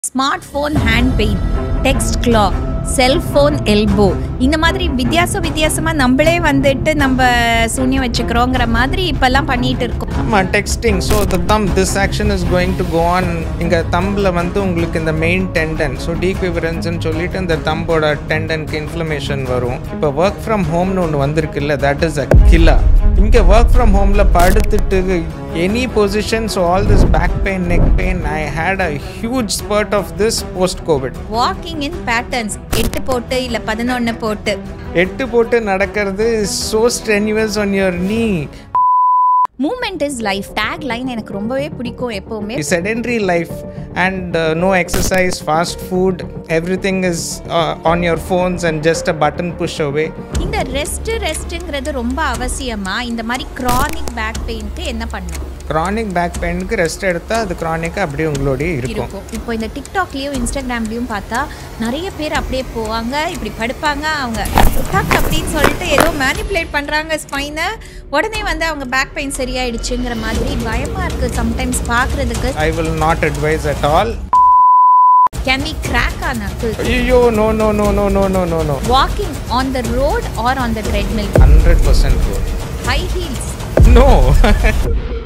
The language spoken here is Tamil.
smart phone hand pain text claw cellphone elbow இந்த மாதிரி வித்தியாச வித்தியாசமாக நம்மளே வந்துட்டு நம்ம சூன்யம் வச்சுக்கிறோங்கிற மாதிரி இப்போல்லாம் பண்ணிட்டு இருக்கோம் ஆமாம் texting so the thumb this action is going to go on இங்கே தம்பில் வந்து உங்களுக்கு இந்த மெயின் டெண்டன் ஸோ டீக்விவரன்ஸ்னு சொல்லிட்டு இந்த தம்போட டெண்டனுக்கு இன்ஃப்ளமேஷன் வரும் இப்போ ஒர்க் ஃப்ரம் ஹோம்னு ஒன்று வந்திருக்குல்ல தட் இஸ் அ கில்லா இங்கே ஒர்க் ஃப்ரம் ஹோமில் படுத்துட்டு any position so all this back pain neck pain I had a huge spurt of this post covid walking in patterns எட்டு போட்டு இல்லை பதினொன்று போட்டு எட்டு போட்டு நடக்கிறது so strenuous on your knee movement is life tag line எனக்கு ரொம்பவே பிடிக்கும் எப்போவுமே sedentary life and uh, no exercise fast food everything is uh, on your phones and just a button push away இந்த ரெஸ்ட் ரெஸ்ட்டுங்கிறது ரொம்ப அவசியமா இந்த மாதிரி க்ரானிக் பேக் பெயினுக்கு என்ன பண்ணணும் chronic பேக் பெயினுக்கு ரெஸ்ட் எடுத்தால் அது க்ரானிக்காக அப்படியே உங்களோடய இருக்கும் இருக்கும் இப்போ இந்த டிக்டாக்லேயும் இன்ஸ்டாகிராம்லேயும் பார்த்தா நிறைய பேர் அப்படியே போவாங்க இப்படி படுப்பாங்க அவங்க டக் அப்படின்னு சொல்லிட்டு ஏதோ மேனிப்புலேட் பண்ணுறாங்க ஸ்பைனை உடனே வந்து அவங்க பேக் பெயின் சரியாயிடுச்சுங்கிற மாதிரி பயமாக இருக்குது சம்டைம்ஸ் பார்க்குறதுக்கு I will not advise at all can we crack a knuckle ஐயோ no no no no no no no no walking on the road or on the treadmill hundred percent high heels no